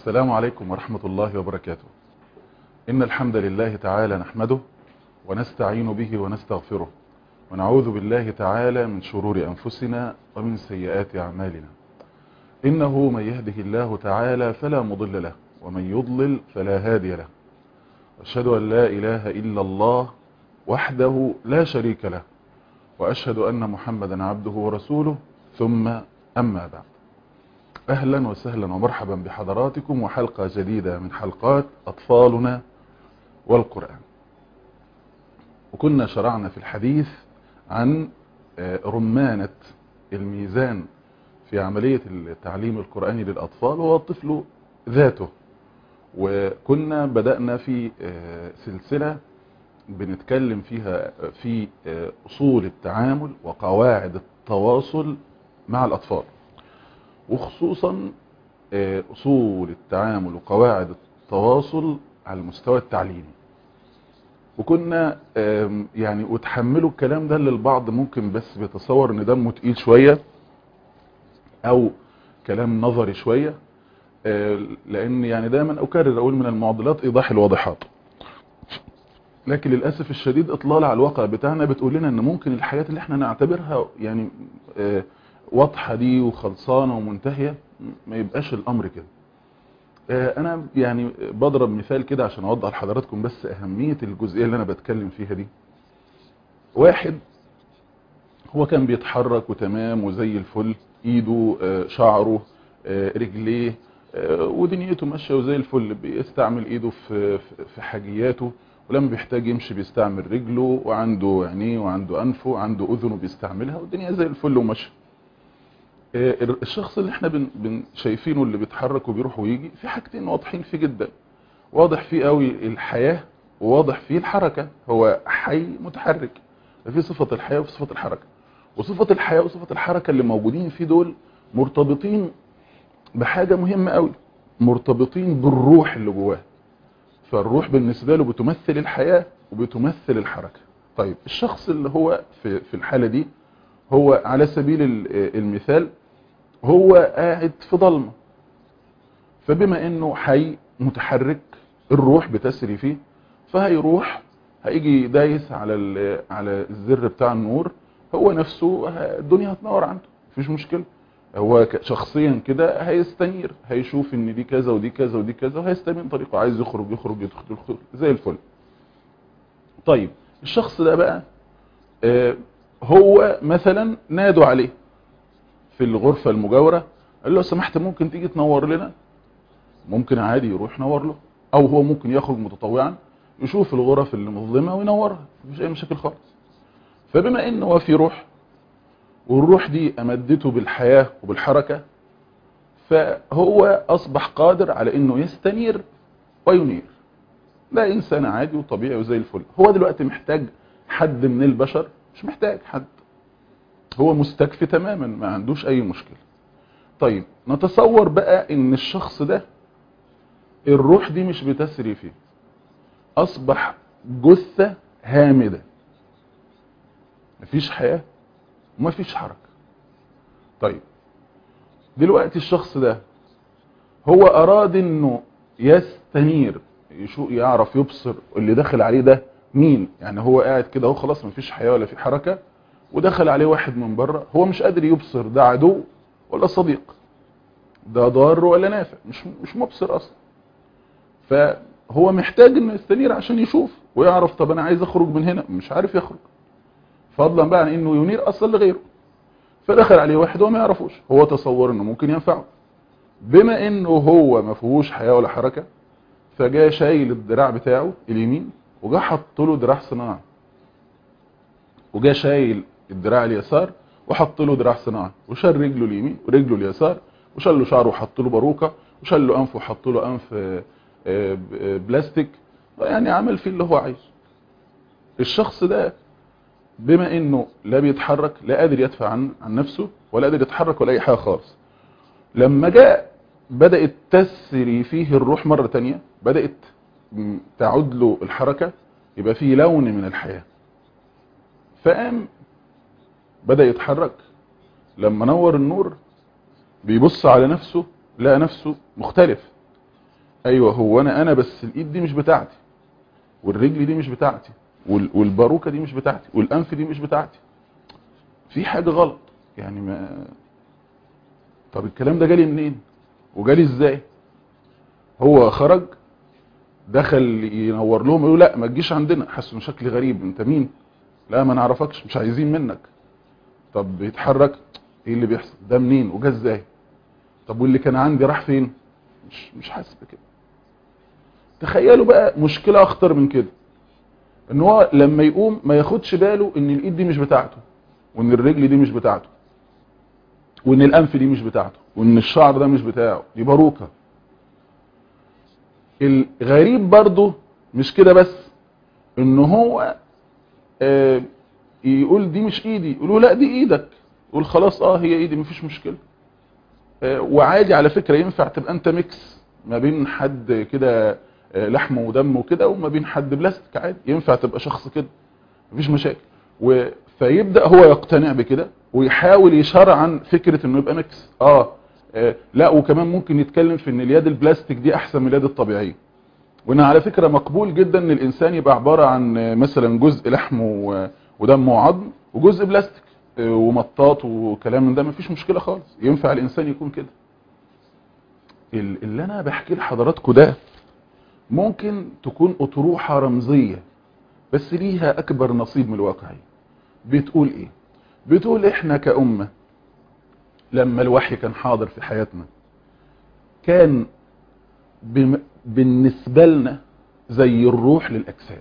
السلام عليكم ورحمة الله وبركاته إن الحمد لله تعالى نحمده ونستعين به ونستغفره ونعوذ بالله تعالى من شرور أنفسنا ومن سيئات أعمالنا إنه من يهده الله تعالى فلا مضل له ومن يضلل فلا هادي له أشهد أن لا إله إلا الله وحده لا شريك له وأشهد أن محمدا عبده ورسوله ثم أما بعد أهلا وسهلا ومرحبا بحضراتكم وحلقة جديدة من حلقات أطفالنا والقرآن وكنا شرعنا في الحديث عن رمانة الميزان في عملية التعليم القرآني للأطفال وهو الطفل ذاته وكنا بدأنا في سلسلة بنتكلم فيها في أصول التعامل وقواعد التواصل مع الأطفال وخصوصا أصول التعامل وقواعد التواصل على المستوى التعليمي وكنا يعني وتحملوا الكلام ده للبعض ممكن بس بيتصور ان دمه تقيل شوية او كلام نظري شوية لان يعني دايما اكرر اقول من المعضلات ايضاح الواضحات لكن للأسف الشديد اطلال على الواقع بتاعنا بتقول لنا ان ممكن الحاجات اللي احنا نعتبرها يعني واضحة دي وخلصانة ومنتهية ما يبقاش الامر كده انا يعني بضرب مثال كده عشان اوضح لحضراتكم بس اهمية الجزئية اللي انا بتكلم فيها دي واحد هو كان بيتحرك وتمام وزي الفل ايده شعره رجليه ودنيته ماشية وزي الفل بيستعمل ايده في في حاجياته ولما بيحتاج يمشي بيستعمل رجله وعنده عينيه وعنده انفه وعنده اذنه بيستعملها والدنيا زي الفل وماشيه الشخص اللي احنا بن بن شايفينه اللي بيتحرك وبيروح ويجي في حاجتين واضحين فيه جدا واضح فيه قوي الحياة وواضح فيه الحركة هو حي متحرك في صفة الحياة وفي صفة الحركة وصفة الحياة وصفة الحركة اللي موجودين فيه دول مرتبطين بحاجة مهمة قوي مرتبطين بالروح اللي جواه فالروح بالنسبة له بتمثل الحياة وبتمثل الحركة طيب الشخص اللي هو في, في الحالة دي هو على سبيل المثال هو قاعد في ضلمة فبما انه حي متحرك الروح بتسري فيه فهيروح هيجي دايس على على الزر بتاع النور هو نفسه الدنيا هتنور عنده مفيش مشكلة هو شخصيا كده هيستنير هيشوف ان دي كذا ودي كذا ودي كذا وهيستبين طريقه عايز يخرج يخرج يدخل يدخل زي الفل طيب الشخص ده بقى آه هو مثلا نادوا عليه في الغرفة المجاورة قال له سمحت ممكن تيجي تنور لنا ممكن عادي يروح ينور له او هو ممكن يخرج متطوعا يشوف الغرف اللي مظلمة وينورها مفيش اي مشاكل خالص فبما انه هو في روح والروح دي امدته بالحياة وبالحركة فهو اصبح قادر على انه يستنير وينير لا انسان عادي وطبيعي وزي الفل هو دلوقتي محتاج حد من البشر مش محتاج حد هو مستكفي تماما ما عندوش اي مشكلة طيب نتصور بقى ان الشخص ده الروح دي مش بتسري فيه اصبح جثة هامدة مفيش حياة ومفيش حركة طيب دلوقتي الشخص ده هو اراد انه يستنير يشوف يعرف يبصر اللي داخل عليه ده مين يعني هو قاعد كده هو خلاص مفيش حياة ولا في حركة ودخل عليه واحد من بره هو مش قادر يبصر ده عدو ولا صديق ده ضار ولا نافع مش مش مبصر اصلا فهو محتاج انه يستنير عشان يشوف ويعرف طب انا عايز اخرج من هنا مش عارف يخرج فضلا بقى عن انه ينير اصلا لغيره فدخل عليه واحد هو ما يعرفوش هو تصور انه ممكن ينفعه بما انه هو ما فيهوش حياة ولا حركة فجاء شايل الدراع بتاعه اليمين وجا حط له دراع صناعي وجا شايل الدراع اليسار وحط له دراع صناعي وشال رجله اليمين ورجله اليسار وشال له شعره وحط له باروكه وشال له انفه وحط له انف بلاستيك يعني عمل فيه اللي هو عايزه الشخص ده بما انه لا بيتحرك لا قادر يدفع عن عن نفسه ولا قادر يتحرك ولا اي حاجه خالص لما جاء بدات تسري فيه الروح مره تانية بدات تعود له الحركة يبقى فيه لون من الحياة فقام بدأ يتحرك لما نور النور بيبص على نفسه لقى نفسه مختلف ايوه هو انا انا بس الايد دي مش بتاعتي والرجل دي مش بتاعتي وال- والباروكه دي مش بتاعتي والانف دي مش بتاعتي في حاجه غلط يعني ما طب الكلام ده جالي منين وجالي ازاي هو خرج دخل ينور لهم يقولوا لا ما تجيش عندنا حسوا ان شكلي غريب انت مين لا ما نعرفكش مش عايزين منك طب بيتحرك ايه اللي بيحصل ده منين وجا ازاي طب واللي كان عندي راح فين مش مش حاسس بكده تخيلوا بقى مشكلة اخطر من كده ان هو لما يقوم ما ياخدش باله ان الايد دي مش بتاعته وان الرجل دي مش بتاعته وان الانف دي مش بتاعته وان الشعر ده مش بتاعه دي باروكه الغريب برضه مش كده بس ان هو آه يقول دي مش ايدي يقولوا لا دي ايدك يقول خلاص اه هي ايدي مفيش مشكله آه وعادي على فكره ينفع تبقى انت ميكس ما بين حد كده آه لحم ودم وكده وما بين حد بلاستيك عادي ينفع تبقى شخص كده مفيش مشاكل و فيبدا هو يقتنع بكده ويحاول يشرعن فكره انه يبقى ميكس اه آه، لا وكمان ممكن يتكلم في ان اليد البلاستيك دي احسن من اليد الطبيعيه وان على فكره مقبول جدا ان الانسان يبقى عباره عن آه، مثلا جزء لحم و- ودم وعظم وجزء بلاستيك آه، ومطاط وكلام من ده مفيش مشكله خالص ينفع الانسان يكون كده ال- اللي انا بحكي لحضراتكم ده ممكن تكون اطروحه رمزيه بس ليها اكبر نصيب من الواقعيه بتقول ايه بتقول احنا كأمة لما الوحي كان حاضر في حياتنا كان بم... بالنسبة لنا زي الروح للأجساد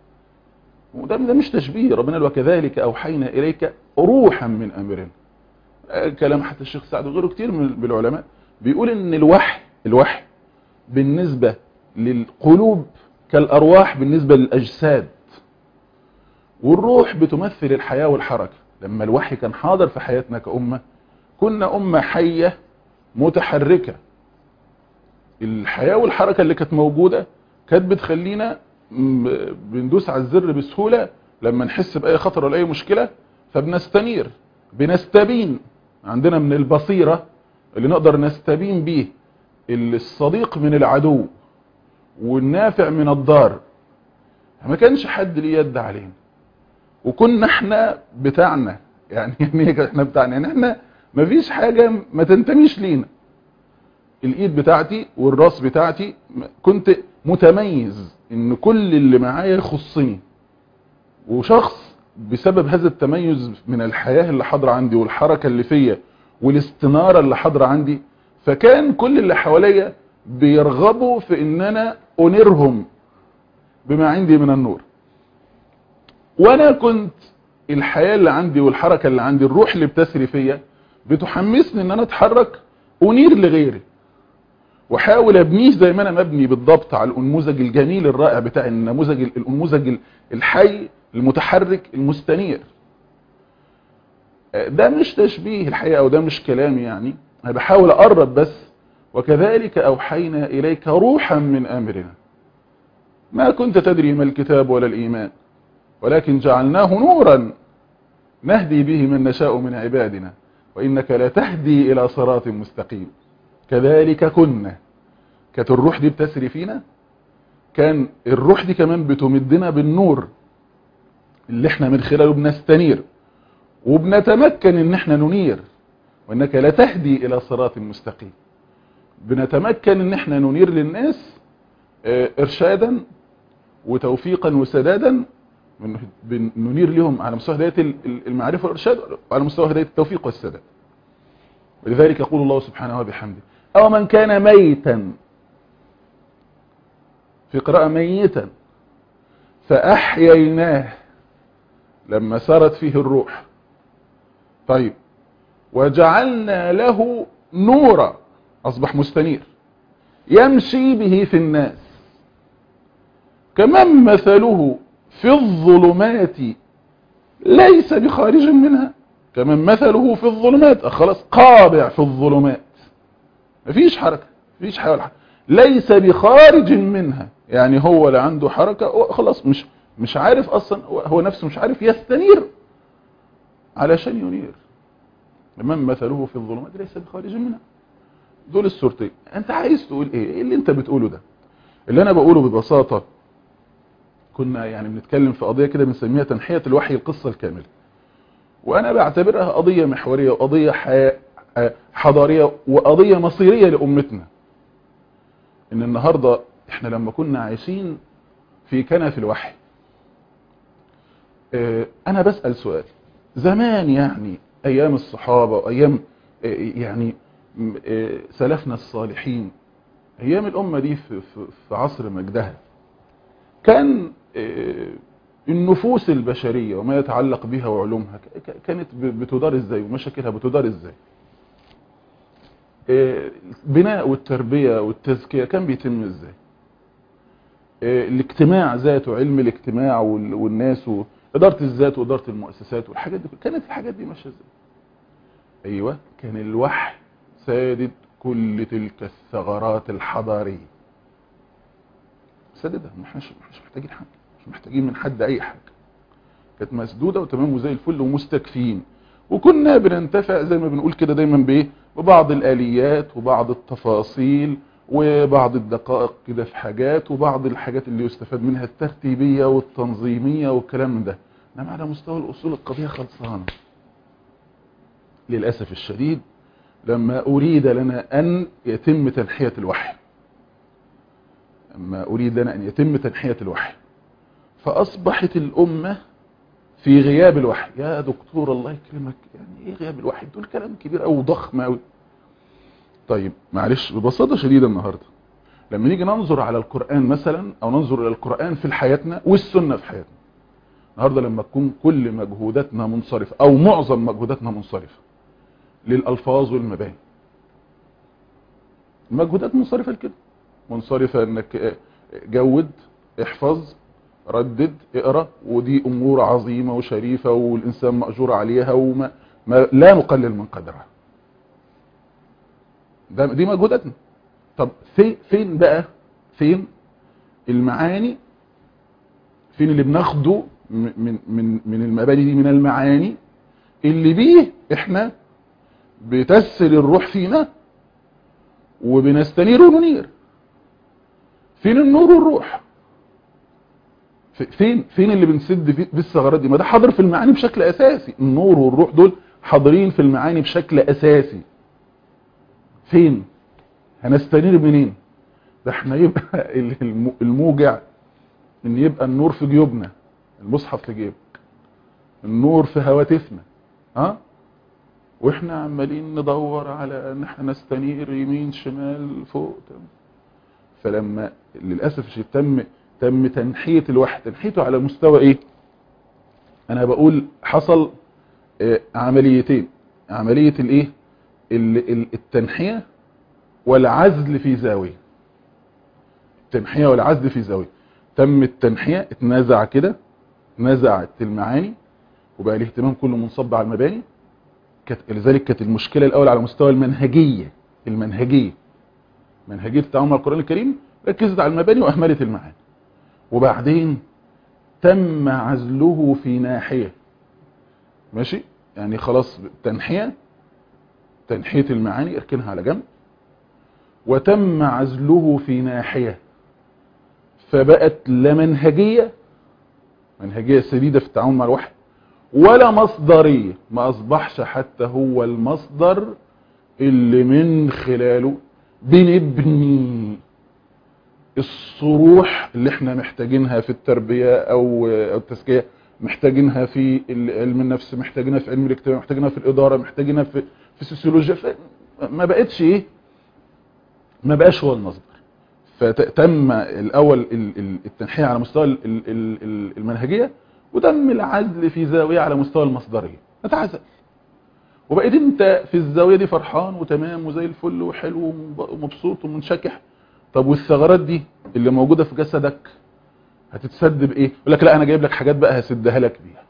وده ده مش تشبيه ربنا قال وكذلك أوحينا إليك روحا من أمرنا آه، كلام حتى الشيخ سعد وغيره كتير من من العلماء بيقول ان الوحي الوحي بالنسبة للقلوب كالأرواح بالنسبة للأجساد والروح بتمثل الحياة والحركة لما الوحي كان حاضر في حياتنا كأمة كنا أمة حية متحركة الحياة والحركة اللي كانت موجودة كانت بتخلينا م- بندوس على الزر بسهولة لما نحس بأي خطر ولا أي مشكلة فبنستنير بنستبين عندنا من البصيرة اللي نقدر نستبين بيه الصديق من العدو والنافع من الضار ما كانش حد ليه يد علينا وكنا احنا بتاعنا يعني يعني إيه احنا بتاعنا يعني احنا مفيش حاجة ما تنتميش لينا الايد بتاعتي والراس بتاعتي م- كنت متميز ان كل اللي معايا يخصني وشخص بسبب هذا التميز من الحياة اللي حاضرة عندي والحركة اللي فيا والاستنارة اللي حاضرة عندي فكان كل اللي حواليا بيرغبوا في ان انا انيرهم بما عندي من النور وانا كنت الحياة اللي عندي والحركة اللي عندي الروح اللي بتسري فيا بتحمسني ان انا اتحرك انير لغيري واحاول ابنيه زي ما انا مبني بالضبط على الانموذج الجميل الرائع بتاع النموذج الانموذج الحي المتحرك المستنير ده مش تشبيه الحقيقة وده مش كلام يعني انا بحاول اقرب بس وكذلك اوحينا اليك روحا من امرنا ما كنت تدري ما الكتاب ولا الايمان ولكن جعلناه نورا نهدي به من نشاء من عبادنا وإنك لا تهدي إلى صراط مستقيم كذلك كنا كانت الروح دي بتسري فينا كان الروح دي كمان بتمدنا بالنور اللي احنا من خلاله بنستنير وبنتمكن ان احنا ننير وانك لا تهدي الى صراط مستقيم بنتمكن ان احنا ننير للناس اه، ارشادا وتوفيقا وسدادا بن- ننير لهم على مستوى هدايه ال- ال- المعرفه والارشاد وعلى مستوى هدايه التوفيق والسداد ولذلك يقول الله سبحانه وبحمده او من كان ميتا في قراءه ميتا فاحييناه لما سرت فيه الروح طيب وجعلنا له نورا اصبح مستنير يمشي به في الناس كمن مثله في الظلمات ليس بخارج منها كمن مثله في الظلمات خلاص قابع في الظلمات مفيش حركة مفيش حاجة ولا حاجة ليس بخارج منها يعني هو لا عنده حركة هو خلاص مش مش عارف اصلا هو- هو نفسه مش عارف يستنير علشان ينير من مثله في الظلمات ليس بخارج منها دول الصورتين انت عايز تقول ايه ايه اللي انت بتقوله ده اللي انا بقوله ببساطة كنا يعني بنتكلم في قضية كده بنسميها تنحية الوحي القصة الكاملة وانا بعتبرها قضية محورية وقضية حضارية وقضية مصيرية لأمتنا ان النهاردة احنا لما كنا عايشين في كنف الوحي انا بسأل سؤال زمان يعني ايام الصحابة وايام يعني سلفنا الصالحين ايام الامة دي في, في, في عصر مجدها كان النفوس البشرية وما يتعلق بها وعلومها كانت بتدار ازاي ومشاكلها بتدار ازاي بناء والتربية والتزكية كان بيتم ازاي الاجتماع ذاته علم الاجتماع والناس وإدارة الذات وإدارة المؤسسات والحاجات دي كانت الحاجات دي ماشيه ازاي ايوه كان الوحي سادد كل تلك الثغرات الحضارية ساددها مش مش محتاجين حاجة مش محتاجين من حد اي حاجة كانت مسدودة وتمام وزي الفل ومستكفين وكنا بننتفع زي ما بنقول كده دايما بايه ببعض الاليات وبعض التفاصيل وبعض الدقائق كده في حاجات وبعض الحاجات اللي يستفاد منها الترتيبية والتنظيمية والكلام من ده انما على مستوى الاصول القضية خلصانة للأسف الشديد لما أريد لنا أن يتم تنحية الوحي لما أريد لنا أن يتم تنحية الوحي فأصبحت الأمة في غياب الوحي يا دكتور الله يكرمك يعني ايه غياب الوحي دول كلام كبير أو ضخم أوي طيب معلش ببساطة شديدة النهاردة لما نيجي ننظر على القرآن مثلا أو ننظر إلى القرآن في حياتنا والسنة في حياتنا النهاردة لما تكون كل مجهوداتنا منصرفة أو معظم مجهوداتنا منصرفة للألفاظ والمباني المجهودات منصرفة لكده منصرفة انك جود احفظ ردد اقرأ ودي امور عظيمة وشريفة والانسان مأجور عليها وما ما لا نقلل من قدرها ده دي مجهوداتنا طب في فين بقى فين المعاني فين اللي بناخده من من من المباني دي من المعاني اللي بيه احنا بتسل الروح فينا وبنستنير وننير فين النور والروح فين فين اللي بنسد فيه بالثغرات دي ما ده حاضر في المعاني بشكل اساسي النور والروح دول حاضرين في المعاني بشكل اساسي فين هنستنير منين ده احنا يبقى الموجع ان يبقى النور في جيوبنا المصحف في جيبك النور في هواتفنا ها واحنا عمالين ندور على ان احنا نستنير يمين شمال فوق فلما للاسف الشيء تم تم تنحيه الوحي تنحيته على مستوى ايه انا بقول حصل اه عمليتين عمليه الايه التنحيه والعزل في زاويه التنحيه والعزل في زاويه تم التنحيه اتنازع كده نزعت المعاني وبقى الاهتمام كله منصب على المباني كانت لذلك كانت المشكلة الأول على مستوى المنهجية المنهجية منهجية التعامل مع القرآن الكريم ركزت على المباني وأهملت المعاني وبعدين تم عزله في ناحية ماشي يعني خلاص تنحية تنحية المعاني اركنها على جنب وتم عزله في ناحية فبقت لا منهجية منهجية سديدة في التعامل مع الوحي ولا مصدرية ما أصبحش حتى هو المصدر اللي من خلاله بنبني الصروح اللي احنا محتاجينها في التربية أو التزكية محتاجينها في علم النفس محتاجينها في علم الاجتماع محتاجينها في الإدارة محتاجينها في في السوسيولوجيا ما بقتش ايه ما بقاش هو المصدر فتم الأول التنحية على مستوى المنهجية وتم العزل في زاوية على مستوى المصدرية اتعزل وبقيت انت في الزاوية دي فرحان وتمام وزي الفل وحلو ومبسوط ومنشكح طب والثغرات دي اللي موجودة في جسدك هتتسد بايه يقول لك لا انا جايب لك حاجات بقى هسدها لك بيها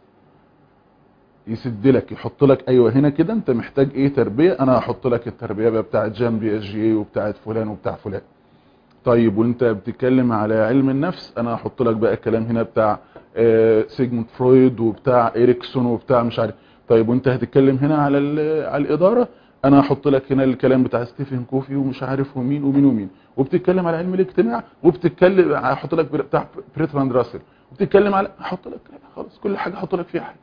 يسد لك يحط لك ايوه هنا كده انت محتاج ايه تربية انا هحط لك التربية بقى بتاعت جان بي اس جي وبتاعت فلان وبتاع فلان طيب وانت بتتكلم على علم النفس انا هحط لك بقى الكلام هنا بتاع سيجموند فرويد وبتاع إريكسون وبتاع مش عارف طيب وانت هتتكلم هنا على على الإدارة انا هحط لك هنا الكلام بتاع ستيفن كوفي ومش عارف ومين ومين ومين وبتتكلم على علم الاجتماع وبتتكلم هحط لك بتاع بريتراند راسل وبتتكلم على هحط لك خلاص كل حاجه هحط لك فيها حاجه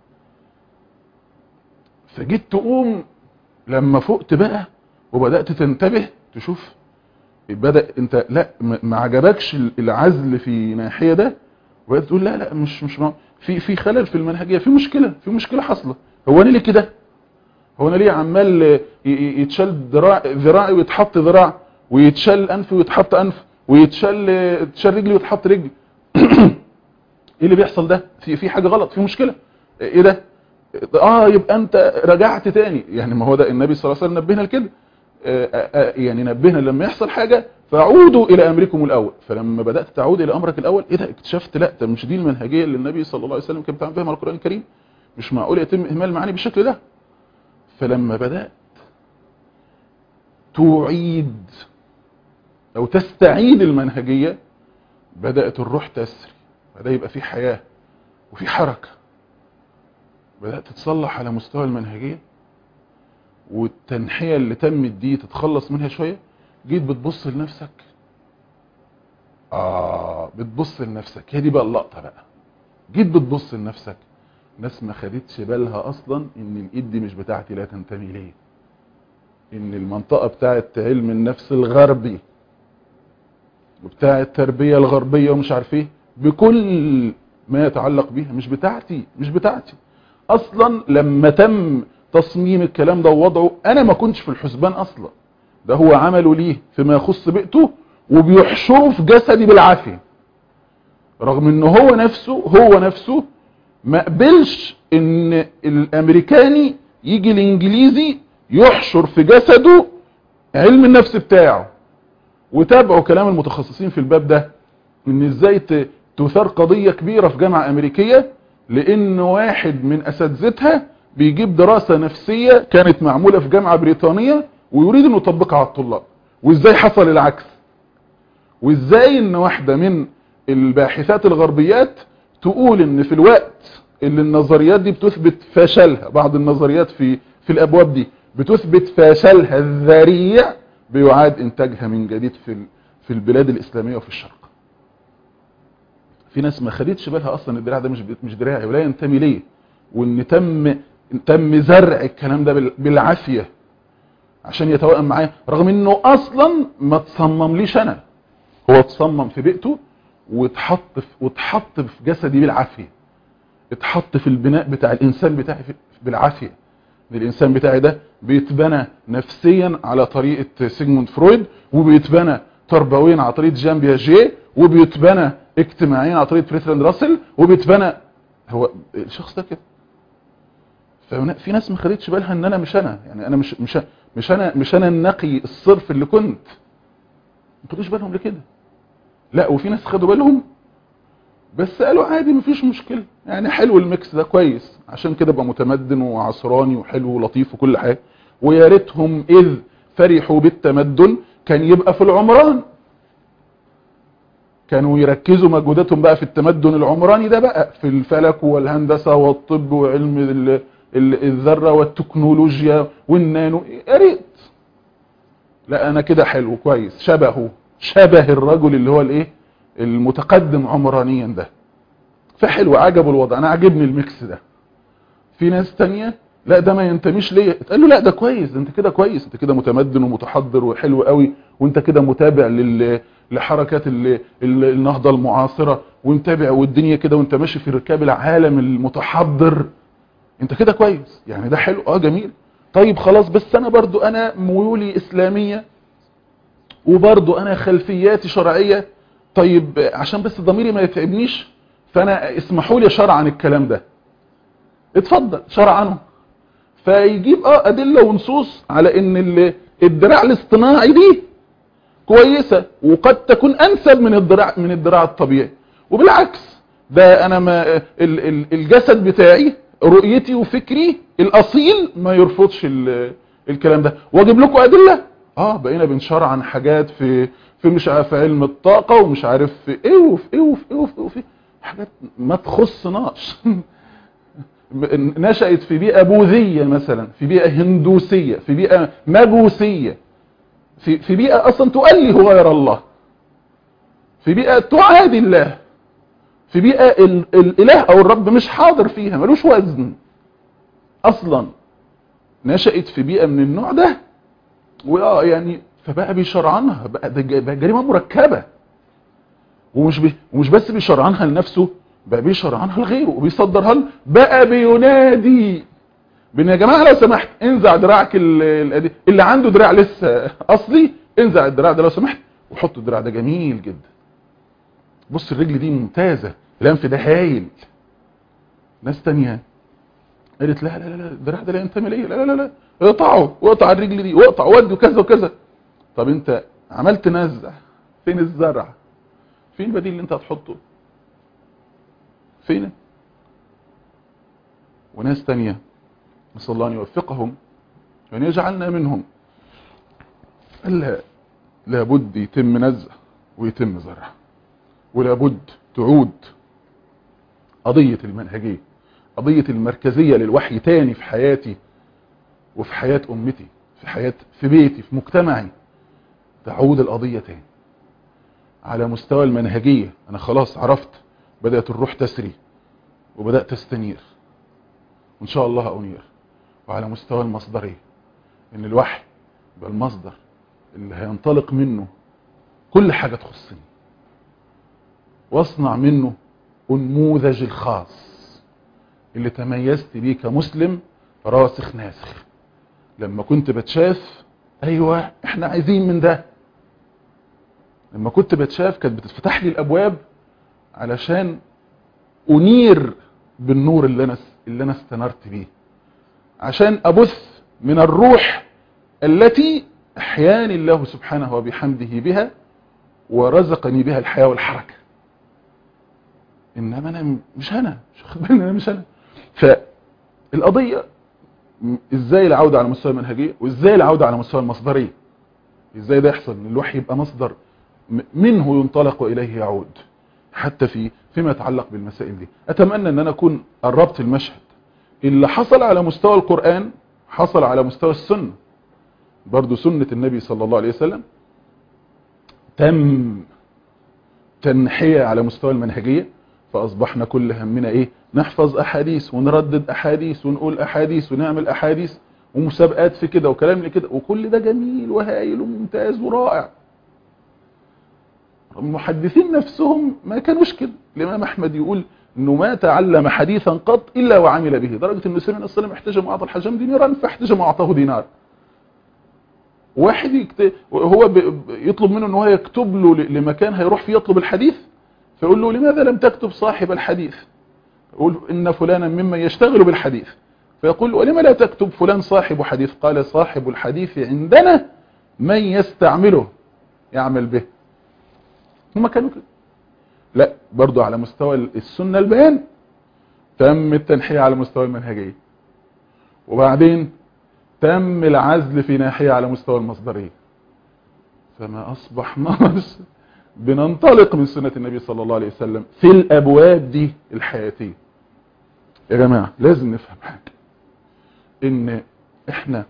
فجيت تقوم لما فقت بقى وبدات تنتبه تشوف بدا انت لا ما عجبكش العزل في ناحيه ده وبدات تقول لا لا مش مش في في خلل في المنهجيه في مشكله في مشكله حاصله هو انا ليه كده هو انا ليه عمال يتشال ذراع ذراعي ويتحط ذراع ويتشال انفي ويتحط انف ويتشال تشال رجلي ويتحط رجلي ايه اللي بيحصل ده في في حاجه غلط في مشكله ايه ده اه يبقى انت رجعت تاني يعني ما هو ده النبي صلى الله عليه وسلم نبهنا لكده يعني نبهنا لما يحصل حاجه فعودوا الى امركم الاول فلما بدات تعود الى امرك الاول ايه ده اكتشفت لا ده مش دي المنهجيه اللي النبي صلى الله عليه وسلم كان بيتعامل بيها مع القران الكريم مش معقول يتم اهمال المعاني بالشكل ده فلما بدات تعيد او تستعيد المنهجيه بدات الروح تسري بدا يبقى في حياه وفي حركه بدات تصلح على مستوى المنهجيه والتنحيه اللي تمت دي تتخلص منها شويه جيت بتبص لنفسك اه بتبص لنفسك هي دي بقى اللقطه بقى جيت بتبص لنفسك ناس ما خدتش بالها اصلا ان الايد دي مش بتاعتي لا تنتمي ليه ان المنطقه بتاعه علم النفس الغربي وبتاع التربيه الغربيه ومش عارف ايه بكل ما يتعلق بيها مش بتاعتي مش بتاعتي اصلا لما تم تصميم الكلام ده ووضعه انا ما كنتش في الحسبان اصلا ده هو عمله ليه فيما يخص بيئته وبيحشره في جسدي بالعافيه رغم ان هو نفسه هو نفسه ما قبلش ان الامريكاني يجي الانجليزي يحشر في جسده علم النفس بتاعه وتابعوا كلام المتخصصين في الباب ده ان ازاي تثار قضية كبيرة في جامعة امريكية لان واحد من اساتذتها بيجيب دراسة نفسية كانت معمولة في جامعة بريطانية ويريد انه يطبقها على الطلاب وازاي حصل العكس وازاي ان واحدة من الباحثات الغربيات تقول ان في الوقت اللي النظريات دي بتثبت فشلها بعض النظريات في في الابواب دي بتثبت فشلها الذريع بيعاد انتاجها من جديد في في البلاد الاسلاميه وفي الشرق في ناس ما خدتش بالها اصلا الدراع ده مش مش دراعي ولا ينتمي ليه وان تم تم زرع الكلام ده بالعافيه عشان يتوائم معايا رغم انه اصلا ما تصممليش انا هو اتصمم في بيئته واتحط في واتحط في جسدي بالعافيه اتحط في البناء بتاع الانسان بتاعي بالعافيه الانسان بتاعي ده بيتبنى نفسيا على طريقه سيجموند فرويد وبيتبنى تربويا على طريقه جان بياجيه وبيتبنى اجتماعيا على طريقه بريتراند راسل وبيتبنى هو الشخص ده كده ففي ناس ما خدتش بالها ان انا مش انا يعني انا مش مش مش انا مش انا النقي الصرف اللي كنت ما خدوش بالهم لكده لا وفي ناس خدوا بالهم بس قالوا عادي مفيش مشكلة يعني حلو الميكس ده كويس عشان كده بقى متمدن وعصراني وحلو ولطيف وكل حاجة ويا ريتهم اذ فرحوا بالتمدن كان يبقى في العمران كانوا يركزوا مجهوداتهم بقى في التمدن العمراني ده بقى في الفلك والهندسة والطب وعلم الذرة والتكنولوجيا والنانو يا ريت لا انا كده حلو كويس شبهه شبه الرجل اللي هو الايه المتقدم عمرانيا ده فحلو عجبه الوضع انا عجبني الميكس ده في ناس تانية لا ده ما ينتميش ليا تقول له لا ده كويس ده انت كده كويس انت كده متمدن ومتحضر وحلو قوي وانت كده متابع لل لحركات ال... ال... النهضة المعاصرة ومتابع والدنيا كده وانت ماشي في ركاب العالم المتحضر انت كده كويس يعني ده حلو اه جميل طيب خلاص بس انا برضو انا ميولي اسلامية وبرضو انا خلفياتي شرعية طيب عشان بس ضميري ما يتعبنيش فانا اسمحوا لي شرع عن الكلام ده اتفضل شرع عنه فيجيب اه ادله ونصوص على ان الدراع الاصطناعي دي كويسه وقد تكون انسب من الدراع من الدراع الطبيعي وبالعكس ده انا ما ال ال الجسد بتاعي رؤيتي وفكري الاصيل ما يرفضش الكلام ده واجيب لكم ادله اه بقينا بنشرع عن حاجات في في مش عارف علم الطاقة ومش عارف في ايه وفي ايه وفي ايه وفي ايه وفي حاجات ما تخصناش نشأت في بيئة بوذية مثلا في بيئة هندوسية في بيئة مجوسية في, في بيئة أصلا تؤله غير الله في بيئة تعادي الله في بيئة ال الإله أو الرب مش حاضر فيها ملوش وزن أصلا نشأت في بيئة من النوع ده وآه يعني فبقى بيشرعنها بقى ده بقى جريمة مركبة ومش بي ومش بس بيشرعنها لنفسه بقى بيشرعنها لغيره وبيصدرها له بقى بينادي بان يا جماعه لو سمحت انزع دراعك اللي, اللي عنده دراع لسه اصلي انزع الدراع ده لو سمحت وحط الدراع ده جميل جدا بص الرجل دي ممتازه الانف ده هايل ناس تانية قالت لا لا لا الدراع ده لا ينتمي ليا لا لا لا اقطعه واقطع الرجل دي واقطع ودي وكذا وكذا طب انت عملت نزع فين الزرع فين البديل اللي انت هتحطه فين وناس تانية نسأل الله أن يوفقهم وأن يجعلنا منهم ألا لابد يتم نزع ويتم زرع ولابد تعود قضية المنهجية قضية المركزية للوحي تاني في حياتي وفي حياة أمتي في حياة في بيتي في مجتمعي تعود القضية تاني على مستوى المنهجية أنا خلاص عرفت بدأت الروح تسري وبدأت تستنير وإن شاء الله أنير وعلى مستوى المصدرية إن الوحي يبقى المصدر اللي هينطلق منه كل حاجة تخصني واصنع منه النموذج الخاص اللي تميزت بيه كمسلم راسخ ناسخ لما كنت بتشاف ايوه احنا عايزين من ده لما كنت بتشاف كانت بتتفتح لي الابواب علشان انير بالنور اللي انا اللي انا استنرت بيه عشان ابث من الروح التي احياني الله سبحانه وبحمده بها ورزقني بها الحياه والحركه انما انا مش انا مش واخد بالي انا مش انا فالقضيه ازاي العوده على مستوى المنهجيه وازاي العوده على مستوى المصدريه ازاي ده يحصل ان الوحي يبقى مصدر منه ينطلق واليه يعود حتى في فيما يتعلق بالمسائل دي اتمنى ان انا اكون قربت المشهد اللي حصل على مستوى القرآن حصل على مستوى السنة برضو سنة النبي صلى الله عليه وسلم تم تنحية على مستوى المنهجية فأصبحنا كل همنا إيه نحفظ أحاديث ونردد أحاديث ونقول أحاديث ونعمل أحاديث ومسابقات في كده وكلام لكده وكل ده جميل وهايل وممتاز ورائع المحدثين نفسهم ما كانوش كده الإمام أحمد يقول انه ما تعلم حديثا قط الا وعمل به درجه ان سمع السلام احتجم اعطى الحجام دينارا فاحتجم اعطاه دينار واحد يكتب هو يطلب منه ان هو يكتب له لمكان هيروح فيه يطلب الحديث فيقول له لماذا لم تكتب صاحب الحديث يقول ان فلانا ممن يشتغل بالحديث فيقول ولم لا تكتب فلان صاحب حديث قال صاحب الحديث عندنا من يستعمله يعمل به هم كانوا كده لا برضو على مستوى السنة البيان تم التنحية على مستوى المنهجية وبعدين تم العزل في ناحية على مستوى المصدرية فما أصبحناش بننطلق من سنة النبي صلى الله عليه وسلم في الأبواب دي الحياتية يا جماعة لازم نفهم حاجة ان احنا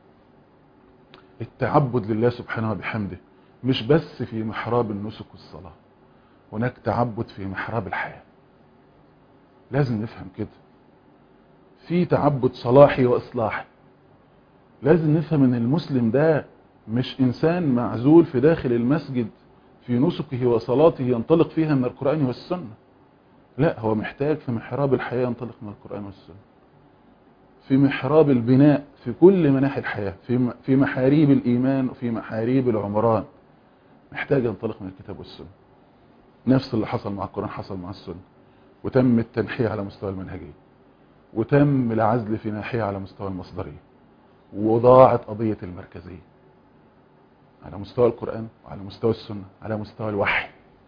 التعبد لله سبحانه وبحمده مش بس في محراب النسك والصلاه هناك تعبد في محراب الحياة لازم نفهم كده في تعبد صلاحي وإصلاحي لازم نفهم ان المسلم ده مش إنسان معزول في داخل المسجد في نسكه وصلاته ينطلق فيها من القرآن والسنة لا هو محتاج في محراب الحياة ينطلق من القرآن والسنة في محراب البناء في كل مناحي الحياة في في محاريب الإيمان وفي محاريب العمران محتاج ينطلق من الكتاب والسنة نفس اللي حصل مع القرآن حصل مع السنة وتم التنحية على مستوى المنهجية وتم العزل في ناحية على مستوى المصدرية وضاعت قضية المركزية على مستوى القرآن وعلى مستوى السنة على مستوى الوحي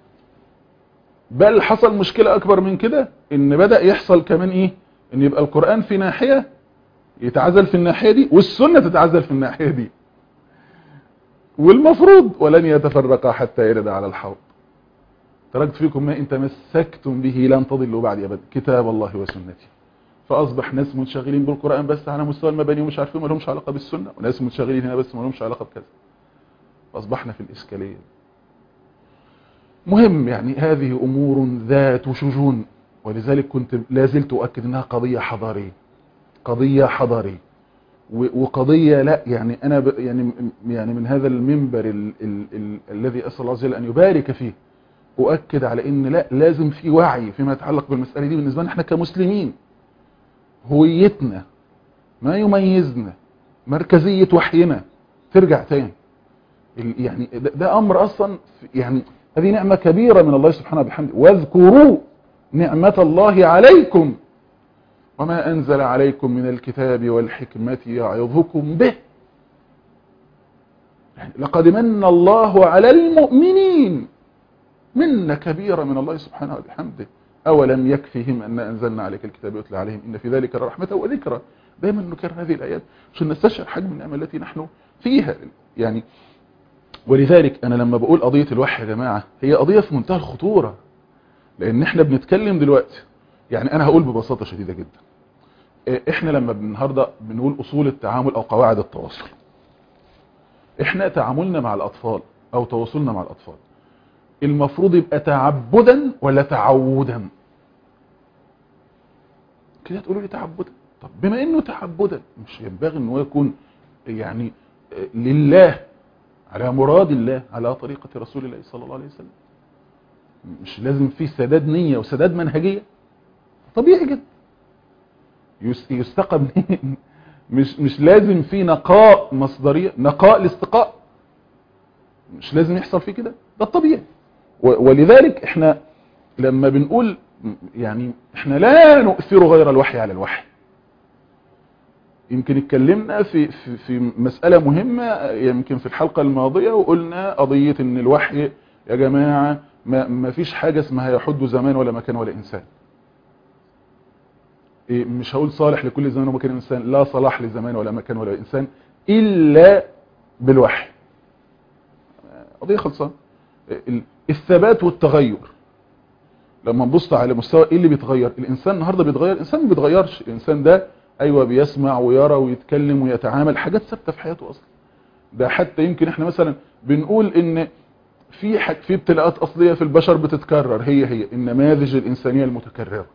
بل حصل مشكلة أكبر من كده إن بدأ يحصل كمان إيه إن يبقى القرآن في ناحية يتعزل في الناحية دي والسنة تتعزل في الناحية دي والمفروض ولن يتفرقا حتى يرد على الحوض تركت فيكم ما إن تمسكتم به لن تضلوا بعد أبدا كتاب الله وسنتي فاصبح ناس منشغلين بالقران بس على مستوى المباني ومش عارفين ما لهمش علاقه بالسنه وناس منشغلين هنا بس ما لهمش علاقه بكذا فاصبحنا في الاشكاليه مهم يعني هذه امور ذات شجون ولذلك كنت لا زلت اؤكد انها قضيه حضاريه قضيه حضاريه وقضيه لا يعني انا ب يعني يعني من هذا المنبر ال ال ال الذي اسال الله عز وجل ان يبارك فيه اؤكد على ان لا لازم في وعي فيما يتعلق بالمساله دي بالنسبه لنا احنا كمسلمين هويتنا ما يميزنا مركزيه وحينا ترجع تاني يعني ده, ده امر اصلا يعني هذه نعمه كبيره من الله سبحانه وبحمده واذكروا نعمه الله عليكم وما أنزل عليكم من الكتاب والحكمة يعظكم به يعني لقد من الله على المؤمنين منة كبيرة من الله سبحانه وبحمده أولم يكفيهم أن أنزلنا عليك الكتاب يتلى عليهم إن في ذلك الرحمة وذكرى دايما نكرر هذه الآيات عشان نستشعر حجم النعمة التي نحن فيها يعني ولذلك أنا لما بقول قضية الوحي يا جماعة هي قضية في منتهى الخطورة لأن احنا بنتكلم دلوقتي يعني انا هقول ببساطة شديدة جدا احنا لما النهاردة بنقول اصول التعامل او قواعد التواصل احنا تعاملنا مع الاطفال او تواصلنا مع الاطفال المفروض يبقى تعبدا ولا تعودا كده تقولوا لي تعبدا طب بما انه تعبدا مش ينبغي ان هو يكون يعني لله على مراد الله على طريقة رسول الله صلى الله عليه وسلم مش لازم فيه سداد نية وسداد منهجية طبيعي جدا يستقى منين مش مش لازم في نقاء مصدريه نقاء الاستقاء مش لازم يحصل فيه كده ده الطبيعي ولذلك احنا لما بنقول يعني احنا لا نؤثر غير الوحي على الوحي يمكن اتكلمنا في في في مسألة مهمة يمكن في الحلقة الماضية وقلنا قضية ان الوحي يا جماعة ما, ما فيش حاجة اسمها يحد زمان ولا مكان ولا انسان مش هقول صالح لكل زمان ومكان انسان لا صلاح لزمان ولا مكان ولا انسان الا بالوحي قضيه خلصان الثبات والتغير لما نبص على مستوى ايه اللي بيتغير الانسان النهارده بيتغير الانسان ما بيتغيرش الانسان ده ايوه بيسمع ويرى ويتكلم ويتعامل حاجات ثابته في حياته اصلا ده حتى يمكن احنا مثلا بنقول ان في حاج في ابتلاءات اصليه في البشر بتتكرر هي هي النماذج الانسانيه المتكرره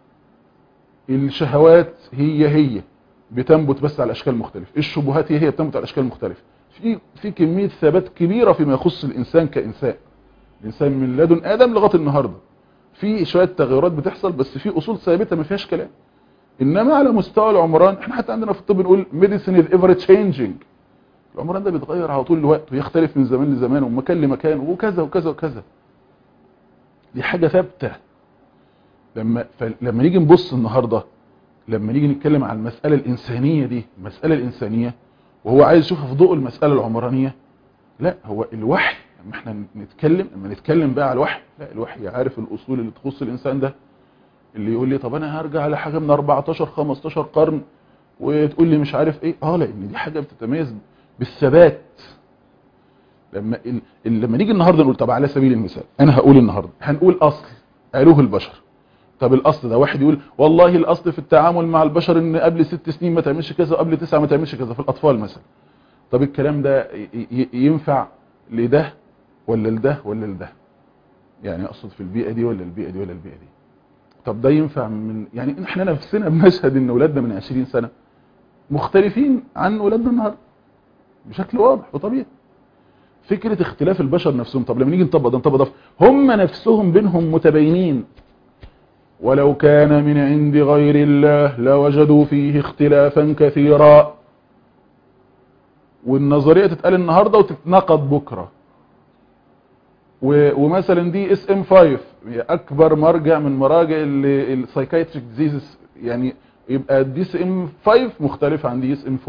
الشهوات هي هي بتنبت بس على اشكال مختلفه الشبهات هي هي بتنبت على اشكال مختلفه في في كميه ثبات كبيره فيما يخص الانسان كانسان الانسان من لدن ادم لغايه النهارده في شويه تغيرات بتحصل بس في اصول ثابته ما فيهاش كلام انما على مستوى العمران احنا حتى عندنا في الطب بنقول ميديسين از ايفر تشينجينج العمران ده بيتغير على طول الوقت ويختلف من زمان لزمان ومن مكان لمكان وكذا وكذا وكذا دي حاجه ثابته لما فلما نيجي نبص النهارده لما نيجي نتكلم عن المساله الانسانيه دي المساله الانسانيه وهو عايز يشوفها في ضوء المساله العمرانيه لا هو الوحي لما احنا نتكلم لما نتكلم بقى على الوحي لا الوحي عارف الاصول اللي تخص الانسان ده اللي يقول لي طب انا هرجع لحاجه من 14 15 قرن وتقول لي مش عارف ايه اه لان دي حاجه بتتميز بالثبات لما لما نيجي النهارده نقول طب على سبيل المثال انا هقول النهارده هنقول اصل قالوه البشر طب الاصل ده واحد يقول والله الاصل في التعامل مع البشر ان قبل ست سنين ما تعملش كذا وقبل تسعة ما تعملش كذا في الاطفال مثلا طب الكلام ده ينفع لده ولا لده ولا لده يعني اقصد في البيئه دي ولا البيئه دي ولا البيئه دي طب ده ينفع من يعني احنا نفسنا بنشهد ان اولادنا من 20 سنه مختلفين عن اولادنا النهارده بشكل واضح وطبيعي فكره اختلاف البشر نفسهم طب لما نيجي نطبق ده نطبق ده هم نفسهم بينهم متباينين ولو كان من عند غير الله لوجدوا فيه اختلافا كثيرا والنظريه تتقال النهارده وتتنقض بكره ومثلا دي اس ام 5 اكبر مرجع من مراجع السايكايتريك ديزيز يعني يبقى دي اس ام 5 مختلف عن دي اس ام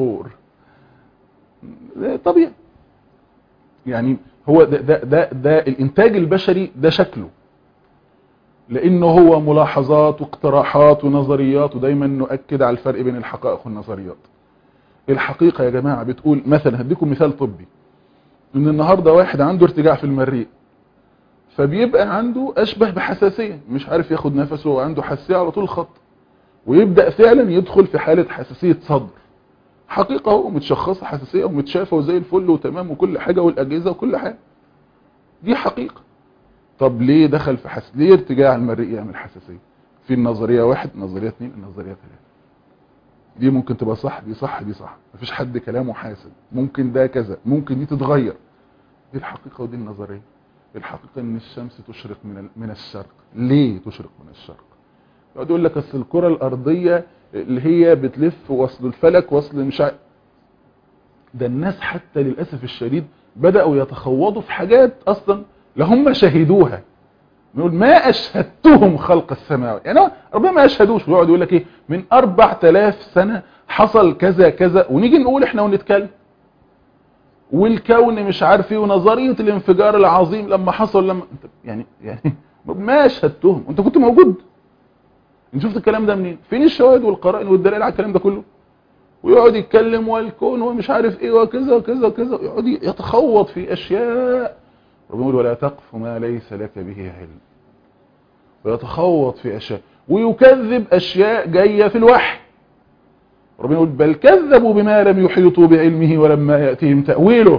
4 طبيعي يعني هو ده, ده, ده, ده الانتاج البشري ده شكله لانه هو ملاحظات واقتراحات ونظريات ودايما نؤكد على الفرق بين الحقائق والنظريات الحقيقة يا جماعة بتقول مثلا هديكم مثال طبي ان النهاردة واحد عنده ارتجاع في المريء فبيبقى عنده اشبه بحساسية مش عارف ياخد نفسه وعنده حساسية على طول الخط ويبدأ فعلا يدخل في حالة حساسية صدر حقيقة هو متشخصة حساسية ومتشافة وزي الفل وتمام وكل حاجة والأجهزة وكل حاجة دي حقيقة طب ليه دخل في حساسية ليه ارتجاع المريء يعمل حساسية في النظرية واحد النظرية اثنين النظرية ثلاثة دي ممكن تبقى صح دي صح دي صح مفيش حد كلامه حاسد ممكن ده كذا ممكن دي تتغير دي الحقيقة ودي النظرية الحقيقة ان الشمس تشرق من من الشرق ليه تشرق من الشرق يقعد يقول لك اصل الكرة الارضية اللي هي بتلف وصل الفلك وصل مش ع... ده الناس حتى للأسف الشديد بدأوا يتخوضوا في حاجات اصلا لهم شهدوها نقول ما اشهدتهم خلق السماوات يعني ربنا ما اشهدوش ويقعد يقول لك ايه من 4000 سنة حصل كذا كذا ونيجي نقول احنا ونتكلم والكون مش عارف ايه ونظريه الانفجار العظيم لما حصل لما يعني يعني ما اشهدتهم انت كنت موجود انت شفت الكلام ده منين فين الشواهد والقرائن والدلائل على الكلام ده كله ويقعد يتكلم والكون ومش عارف ايه وكذا وكذا وكذا ويقعد يتخوض في اشياء ربنا يقول ولا تقف ما ليس لك به علم ويتخوض في اشياء ويكذب اشياء جايه في الوحي ربنا يقول بل كذبوا بما لم يحيطوا بعلمه ولما يأتيهم تأويله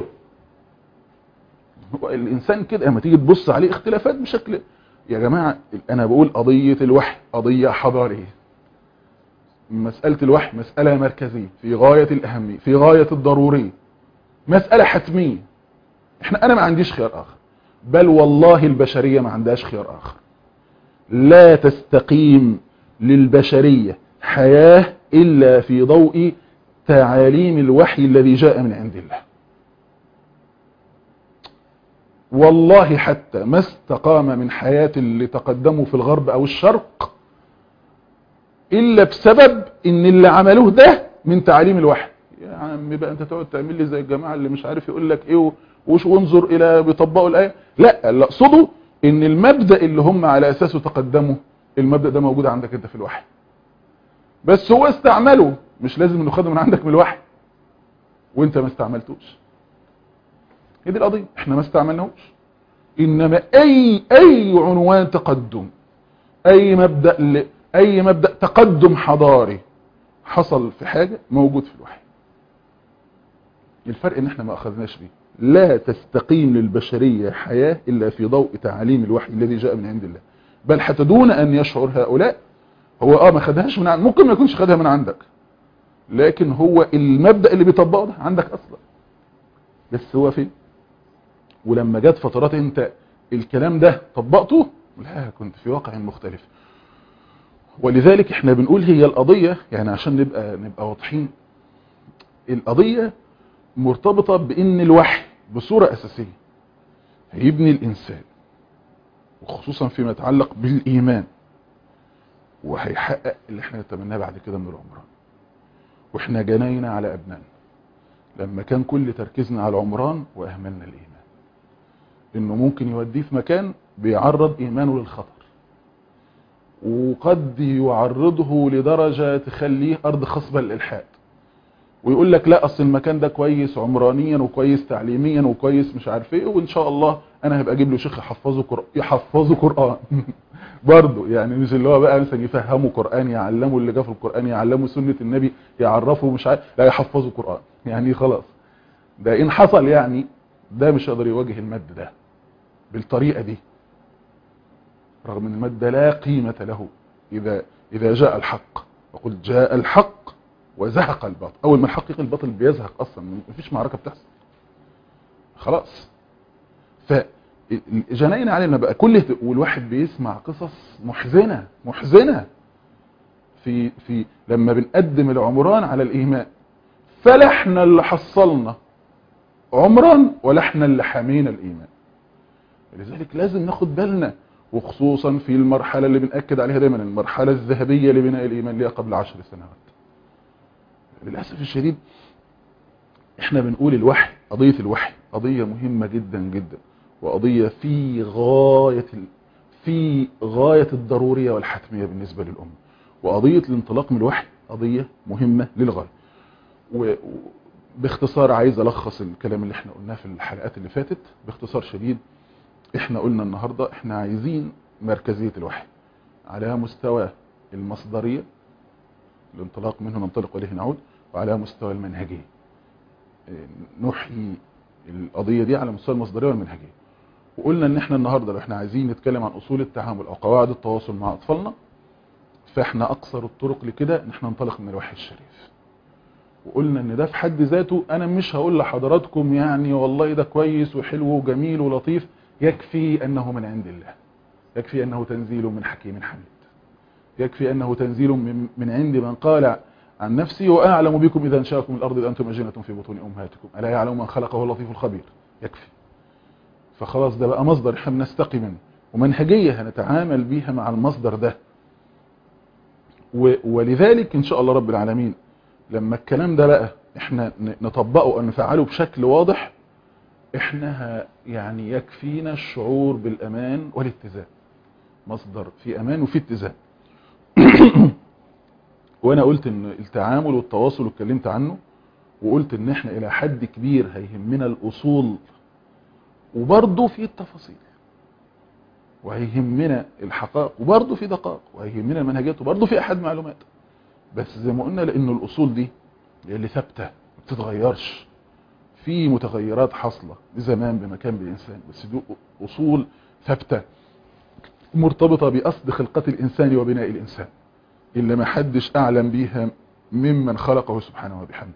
هو الإنسان كده لما تيجي تبص عليه اختلافات بشكل يا جماعة أنا بقول قضية الوحي قضية حضارية مسألة الوحي مسألة مركزية في غاية الأهمية في غاية الضرورية مسألة حتمية احنا أنا ما عنديش خيار آخر بل والله البشرية ما عندهاش خيار آخر لا تستقيم للبشرية حياة إلا في ضوء تعاليم الوحي الذي جاء من عند الله والله حتى ما استقام من حياة اللي تقدموا في الغرب أو الشرق إلا بسبب إن اللي عملوه ده من تعاليم الوحي يا عم بقى أنت تقعد تعمل لي زي الجماعة اللي مش عارف يقول لك إيه وش وانظر إلى بيطبقوا الآية لا اللي أقصده إن المبدأ اللي هم على أساسه تقدموا المبدأ ده موجود عندك أنت في الوحي بس هو استعمله مش لازم انه خده من عندك من الوحي وانت ما استعملتوش هي دي القضيه احنا ما استعملناهوش انما اي اي عنوان تقدم اي مبدا ل... اي مبدا تقدم حضاري حصل في حاجه موجود في الوحي الفرق ان احنا ما اخذناش بيه لا تستقيم للبشريه حياه الا في ضوء تعاليم الوحي الذي جاء من عند الله بل حتى دون ان يشعر هؤلاء هو اه ما خدهاش من عندك ممكن ما يكونش خدها من عندك لكن هو المبدأ اللي بيطبقه ده عندك اصلا بس هو فين ولما جت فترات انت الكلام ده طبقته لا كنت في واقع مختلف ولذلك احنا بنقول هي القضية يعني عشان نبقى نبقى واضحين القضية مرتبطة بان الوحي بصورة اساسية هيبني الانسان وخصوصا فيما يتعلق بالايمان وهيحقق اللي احنا نتمناه بعد كده من العمران واحنا جنينا على ابنائنا لما كان كل تركيزنا على العمران واهملنا الايمان انه ممكن يوديه في مكان بيعرض ايمانه للخطر وقد يعرضه لدرجة تخليه ارض خصبة للالحاد ويقول لك لا اصل المكان ده كويس عمرانيا وكويس تعليميا وكويس مش عارف ايه وان شاء الله انا هبقى اجيب له شيخ يحفظه قرآن يحفظه قرآن برضه يعني مش اللي هو بقى مثلا يفهمه قرآن يعلمه اللي جه في القرآن يعلمه سنة النبي يعرفه مش عارف لا يحفظه قرآن يعني خلاص ده ان حصل يعني ده مش هيقدر يواجه المد ده بالطريقة دي رغم ان المد لا قيمة له اذا اذا جاء الحق وقل جاء الحق وزهق الباطل اول ما الحق يقل الباطل بيزهق اصلا مفيش معركة بتحصل خلاص فجنينا علينا بقى كل والواحد بيسمع قصص محزنة محزنة في في لما بنقدم العمران على الايمان فلا احنا اللي حصلنا عمران ولا احنا اللي حمينا الايمان لذلك لازم ناخد بالنا وخصوصا في المرحلة اللي بنأكد عليها دايما المرحلة الذهبية لبناء الإيمان اللي هي قبل عشر سنوات للأسف الشديد احنا بنقول الوحي قضية الوحي قضية مهمة جدا جدا وقضية في غاية ال... في غاية الضرورية والحتمية بالنسبة للأمة وقضية الانطلاق من الوحي قضية مهمة للغاية وباختصار عايز ألخص الكلام اللي احنا قلناه في الحلقات اللي فاتت باختصار شديد احنا قلنا النهاردة احنا عايزين مركزية الوحي على مستوى المصدرية الانطلاق منه ننطلق واليه نعود وعلى مستوى المنهجيه نحيي القضيه دي على مستوى المصدريه والمنهجيه وقلنا ان احنا النهارده لو احنا عايزين نتكلم عن اصول التعامل او قواعد التواصل مع اطفالنا فاحنا اقصر الطرق لكده ان احنا ننطلق من الوحي الشريف وقلنا ان ده في حد ذاته انا مش هقول لحضراتكم يعني والله ده كويس وحلو وجميل ولطيف يكفي انه من عند الله يكفي انه تنزيل من حكيم حميد يكفي انه تنزيل من, من عند من قال عن نفسي واعلم بكم اذا انشاكم من الارض اذ انتم اجنه في بطون امهاتكم الا يعلم من خلقه اللطيف الخبير يكفي فخلاص ده بقى مصدر احنا بنستقي منه ومنهجيه هنتعامل بيها مع المصدر ده ولذلك ان شاء الله رب العالمين لما الكلام ده بقى احنا نطبقه او نفعله بشكل واضح احنا يعني يكفينا الشعور بالامان والاتزان مصدر في امان وفي اتزان وانا قلت ان التعامل والتواصل واتكلمت عنه وقلت ان احنا الى حد كبير هيهمنا الاصول وبرضه في التفاصيل وهيهمنا الحقائق وبرضه في دقائق وهيهمنا المنهجات وبرضه في احد معلومات بس زي ما قلنا لان الاصول دي اللي ثابته ما بتتغيرش في متغيرات حاصله بزمان بمكان بالانسان بس دي اصول ثابته مرتبطه باصل خلقه الانسان وبناء الانسان اللي ما حدش اعلم بيها ممن خلقه سبحانه وبحمده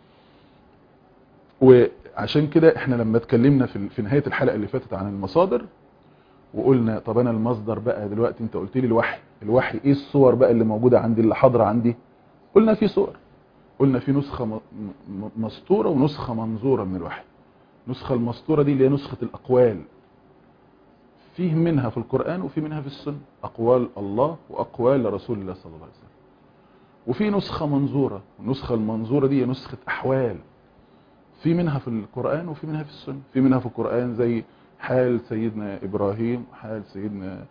وعشان كده احنا لما اتكلمنا في في نهايه الحلقه اللي فاتت عن المصادر وقلنا طب انا المصدر بقى دلوقتي انت قلت لي الوحي الوحي ايه الصور بقى اللي موجوده عندي اللي حاضره عندي قلنا في صور قلنا في نسخه مسطوره ونسخه منظوره من الوحي النسخه المسطوره دي اللي هي نسخه الاقوال فيه منها في القرآن وفي منها في السنة أقوال الله وأقوال رسول الله صلى الله عليه وسلم وفي نسخة منظورة النسخة المنظورة دي نسخة أحوال في منها في القرآن وفي منها في السنة في منها في القرآن زي حال سيدنا إبراهيم وحال سيدنا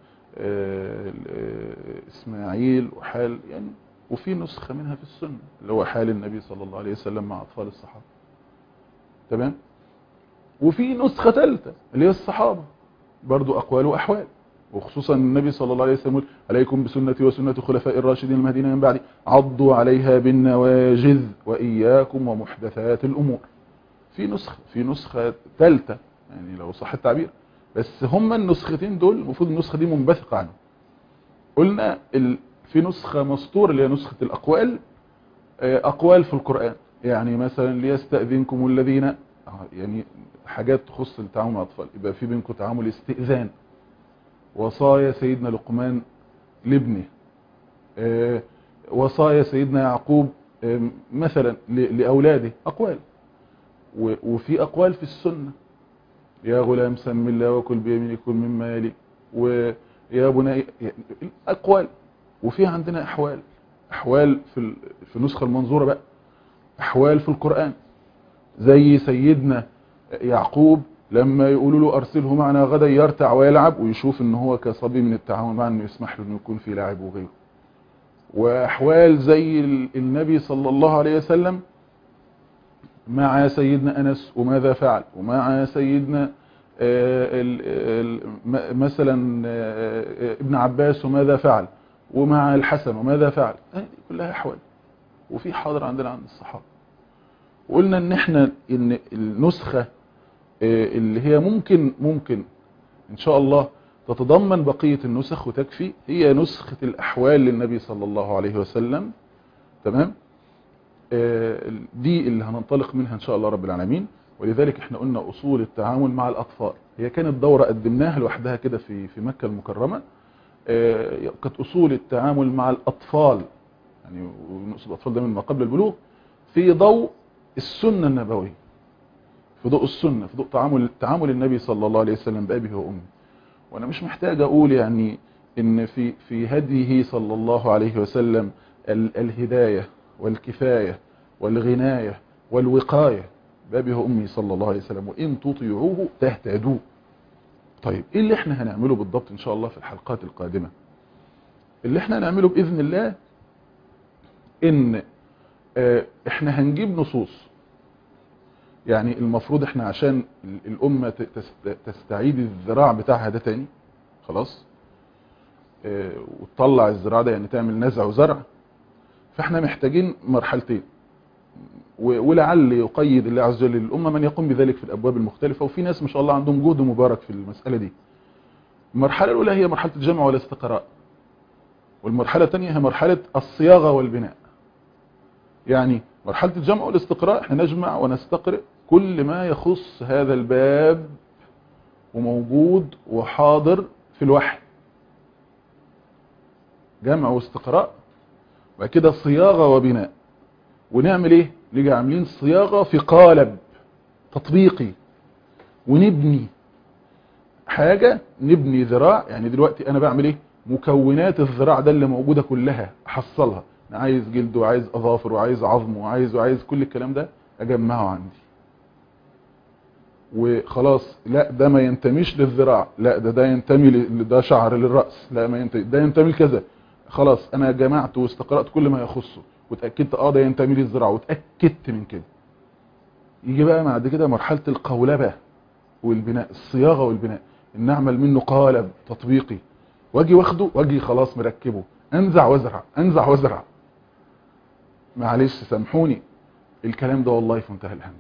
إسماعيل وحال يعني وفي نسخة منها في السنة اللي هو حال النبي صلى الله عليه وسلم مع أطفال الصحابة تمام وفي نسخة ثالثة اللي هي الصحابة برضو أقوال وأحوال وخصوصا النبي صلى الله عليه وسلم يقول عليكم بسنتي وسنة خلفاء الراشدين المهديين من بعدي عضوا عليها بالنواجذ وإياكم ومحدثات الأمور في نسخة في نسخة ثالثة يعني لو صح التعبير بس هما النسختين دول المفروض النسخة دي منبثقة عنه قلنا ال... في نسخة مسطور اللي هي نسخة الأقوال أقوال في القرآن يعني مثلا ليستأذنكم الذين يعني حاجات تخص التعامل مع الأطفال يبقى في بينكم تعامل استئذان وصايا سيدنا لقمان لابنه وصايا سيدنا يعقوب مثلا لأولاده أقوال وفي أقوال في السنة يا غلام سم الله وكل بيمينك كل مما يلي ويا بني أقوال وفي عندنا أحوال أحوال في في النسخة المنظورة بقى أحوال في القرآن زي سيدنا يعقوب لما يقولوا له أرسله معنا غدا يرتع ويلعب ويشوف ان هو كصبي من التعاون معه انه يسمح له انه يكون في لاعب وغيره وأحوال زي النبي صلى الله عليه وسلم مع سيدنا أنس وماذا فعل ومع سيدنا مثلا ابن عباس وماذا فعل ومع الحسن وماذا فعل هذه كلها أحوال وفي حاضر عندنا عند الصحابة وقلنا ان احنا ان النسخة اللي هي ممكن ممكن ان شاء الله تتضمن بقية النسخ وتكفي هي نسخة الأحوال للنبي صلى الله عليه وسلم تمام دي اللي هننطلق منها ان شاء الله رب العالمين ولذلك احنا قلنا اصول التعامل مع الاطفال هي كانت دورة قدمناها لوحدها كده في في مكة المكرمة كانت اصول التعامل مع الاطفال يعني ونقصد الاطفال ده من ما قبل البلوغ في ضوء السنة النبوية في ضوء السنة في ضوء تعامل تعامل النبي صلى الله عليه وسلم بأبيه وأمه وأنا مش محتاج أقول يعني إن في في هديه صلى الله عليه وسلم ال الهداية والكفاية والغناية والوقاية بأبيه وأمي صلى الله عليه وسلم وإن تطيعوه تهتدوا طيب إيه اللي احنا هنعمله بالضبط إن شاء الله في الحلقات القادمة اللي احنا هنعمله بإذن الله إن اه احنا هنجيب نصوص يعني المفروض احنا عشان الأمة تستعيد الذراع بتاعها ده تاني خلاص اه وتطلع الزراع ده يعني تعمل نزع وزرع فاحنا محتاجين مرحلتين ولعل يقيد الله عز وجل للأمة من يقوم بذلك في الأبواب المختلفة وفي ناس ما شاء الله عندهم جهد مبارك في المسألة دي المرحلة الأولى هي مرحلة الجمع والاستقراء والمرحلة الثانية هي مرحلة الصياغة والبناء يعني مرحلة الجمع والاستقراء احنا نجمع ونستقرئ كل ما يخص هذا الباب وموجود وحاضر في الوحي جمع واستقراء وبعد كده صياغة وبناء ونعمل ايه نيجي عاملين صياغة في قالب تطبيقي ونبني حاجة نبني ذراع يعني دلوقتي انا بعمل ايه مكونات الذراع ده اللي موجودة كلها احصلها انا عايز جلد وعايز اظافر وعايز عظم وعايز وعايز كل الكلام ده اجمعه عندي وخلاص لا ده ما ينتميش للذراع لا ده ده ينتمي ده شعر للرأس لا ما ينتمي ده ينتمي لكذا خلاص انا جمعت واستقرأت كل ما يخصه وتأكدت اه ده ينتمي للذراع وتأكدت من كده يجي بقى بعد كده مرحلة القولبة والبناء الصياغة والبناء ان اعمل منه قالب تطبيقي واجي واخده واجي خلاص مركبه انزع وازرع انزع وازرع معلش سامحوني الكلام ده والله في منتهى الاهميه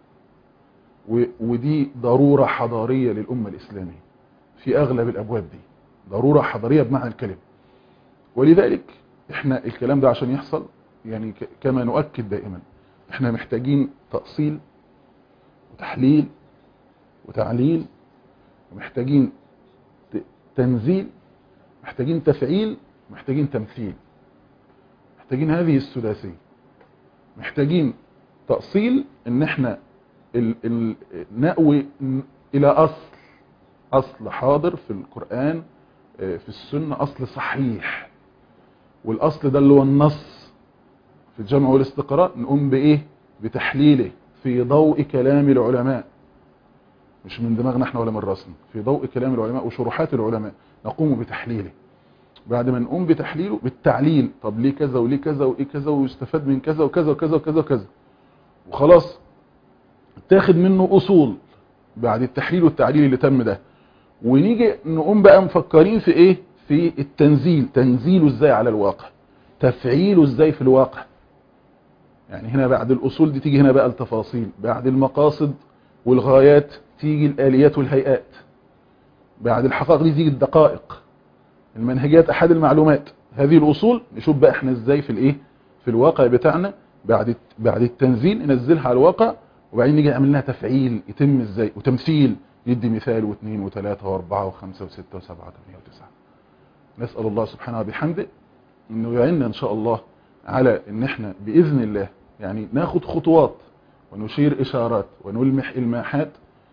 ودي ضرورة حضارية للأمة الإسلامية في أغلب الأبواب دي ضرورة حضارية بمعنى الكلمة ولذلك احنا الكلام ده عشان يحصل يعني كما نؤكد دائما احنا محتاجين تأصيل وتحليل وتعليل ومحتاجين تنزيل محتاجين تفعيل محتاجين تمثيل محتاجين هذه السداسية محتاجين تأصيل ان احنا ال ال نأوي الى اصل اصل حاضر في القرآن في السنة اصل صحيح والاصل ده اللي هو النص في الجمع والاستقراء نقوم بايه بتحليله في ضوء كلام العلماء مش من دماغنا احنا ولا من راسنا في ضوء كلام العلماء وشروحات العلماء نقوم بتحليله بعد ما نقوم بتحليله بالتعليل طب ليه كذا وليه كذا وايه كذا ويستفاد من كذا وكذا وكذا وكذا وكذا وخلاص تاخد منه اصول بعد التحليل والتعليل اللي تم ده ونيجي نقوم بقى مفكرين في ايه في التنزيل تنزيله ازاي على الواقع تفعيله ازاي في الواقع يعني هنا بعد الاصول دي تيجي هنا بقى التفاصيل بعد المقاصد والغايات تيجي الاليات والهيئات بعد الحقائق دي تيجي الدقائق المنهجيات احد المعلومات هذه الاصول نشوف بقى احنا ازاي في الايه في الواقع بتاعنا بعد بعد التنزيل ننزلها على الواقع وبعدين نيجي نعمل لها تفعيل يتم ازاي وتمثيل ندي مثال واثنين وثلاثة واربعة وخمسة وستة وسبعة وثمانية وتسعة نسأل الله سبحانه وبحمده انه يعيننا ان شاء الله على ان احنا باذن الله يعني ناخد خطوات ونشير اشارات ونلمح الماحات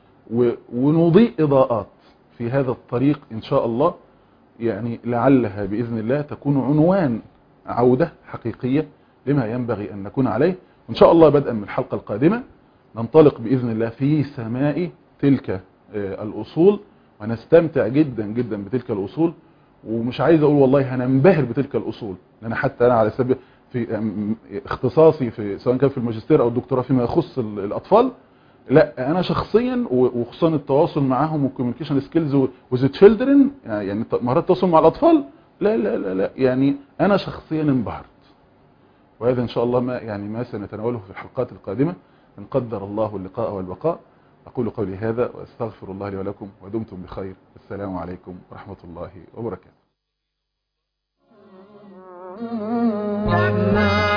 ونضيء اضاءات في هذا الطريق ان شاء الله يعني لعلها باذن الله تكون عنوان عودة حقيقية لما ينبغي ان نكون عليه وان شاء الله بدءا من الحلقة القادمة ننطلق باذن الله في سماء تلك الاصول ونستمتع جدا جدا بتلك الاصول ومش عايز اقول والله هننبهر بتلك الاصول انا حتى انا على سبيل في اختصاصي في سواء كان في الماجستير او الدكتوراه فيما يخص الاطفال لا انا شخصيا وخصوصا التواصل معاهم والكوميونيكيشن سكيلز وذ تشيلدرن يعني مهارات التواصل مع الاطفال لا لا لا لا يعني انا شخصيا انبهرت وهذا ان شاء الله ما يعني ما سنتناوله في الحلقات القادمه ان قدر الله اللقاء والبقاء اقول قولي هذا واستغفر الله لي ولكم ودمتم بخير السلام عليكم ورحمه الله وبركاته